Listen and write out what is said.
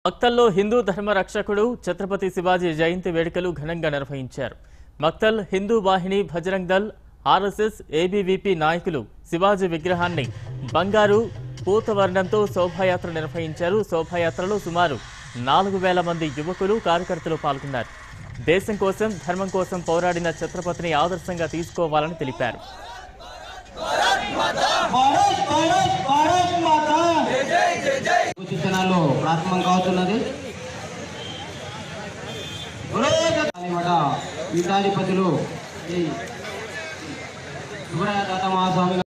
మక్తల్లో హిందూ ధర్మ రక్షకుడు ఛత్రపతి శివాజీ జయంతి వేడుకలు ఘనంగా నిర్వహించారు మక్తల్ హిందూ వాహిని భజరంగ్ దల్ ఆర్ఎస్ఎస్ ఏబీవీపీ నాయకులు శివాజీ విగ్రహాన్ని బంగారు పూతవర్ణంతో శోభాయాత్ర నిర్వహించారు శోభాయాత్రలో సుమారు నాలుగు వేల మంది యువకులు కార్యకర్తలు పాల్గొన్నారు దేశం కోసం ధర్మం కోసం పోరాడిన ఛత్రపతిని ఆదర్శంగా తీసుకోవాలని తెలిపారు భారత్ భారత్ భారత్ మాత శిక్షణలో ప్రారంభం కావుతున్నది అనమాట పీఠాధిపతులు శ్రీ సుబ్రహ్మణ్య మహాస్వామి